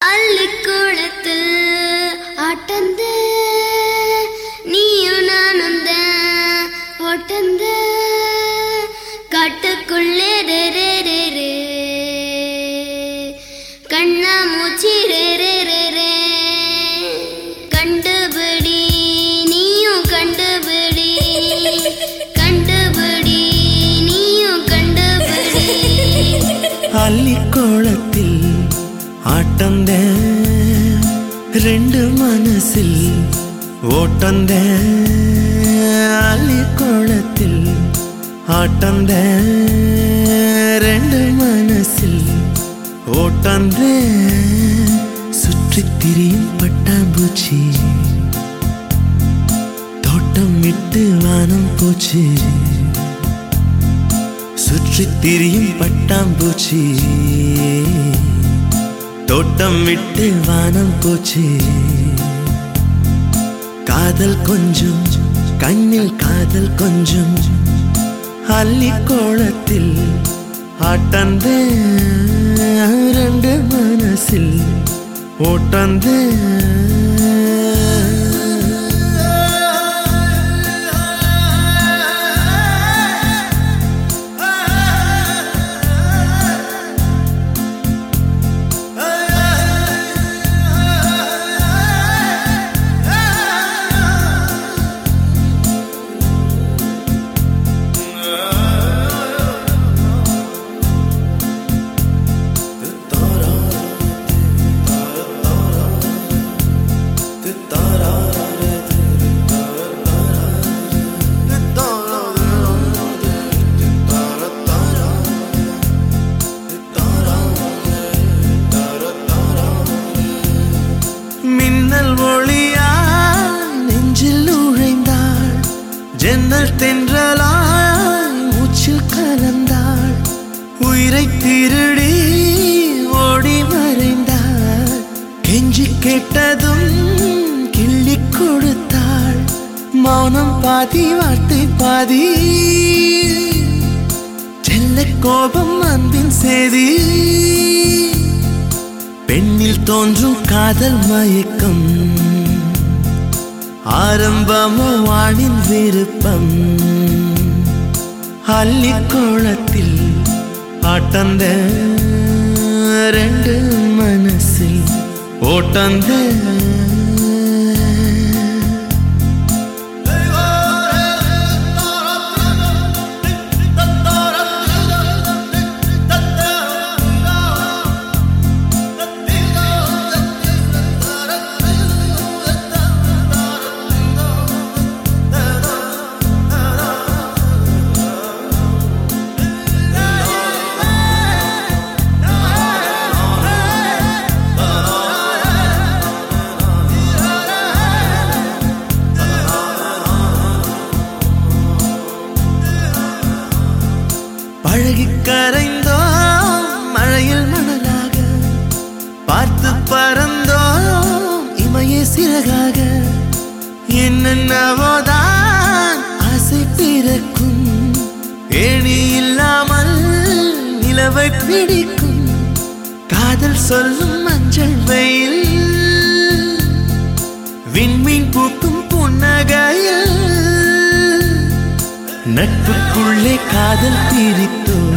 அள்ளிக்கூடத்தில் ஆட்டந்த நீயும் நானுந்த ஓட்டந்த காட்டுக்குள்ளே ரே ரே ரே ரே கண்ணா மூச்சி ரே ரே ரே ரே கண்டுபிடி நீயும் கண்டுபிடி கண்டுபிடி நீயும் கண்டுபிடி அள்ளிக்கோளத்தில் ஆட்டந்த ரெண்டு மனசில் ஓட்டந்த அள்ளிக்கோளத்தில் ஆட்டந்த ரெண்டு மனசில் ஓட்டந்த சுற்றித் திரியும் பட்டாம்பூச்சி தோட்டம் விட்டு வானம் போச்சு சுற்றித் திரியும் பட்டாம்பூச்சி தோட்டம் விட்டு வானம் போச்சு காதல் கொஞ்சம் கண்ணில் காதல் கொஞ்சம் அள்ளி கோலத்தில் ஆட்டந்த ரெண்டு மனசில் ஓட்டந்த மின்னல் ஒளியா நெஞ்சில் நுழைந்தாள் ஜன்னல் தென்றலாய் மூச்சில் கலந்தாள் உயிரை திருடி ஓடி மறைந்தாள் கெஞ்சி கேட்டதும் கிள்ளி கொடுத்தாள் மௌனம் பாதி வார்த்தை பாதி செல்ல கோபம் அன்பின் செய்தி பெண்ணில் தோன்றும் காதல் மயக்கம் ஆரம்பமோ வானின் விருப்பம் அள்ளிக்கோளத்தில் ஆட்டந்த ரெண்டு மனசில் ஓட்டந்த பழகி கரைந்தோம் மழையில் மணலாக பார்த்து பறந்தோம் இமையே சிறகாக என்னென்னவோதான் ஆசை பிறக்கும் ஏணி இல்லாமல் நிலவை பிடிக்கும் காதல் சொல்லும் மஞ்சள் வெயில் விண்மீன் பூக்கும் புன்னகையில் நட்புக்குள்ளே காதல் பிரித்தோ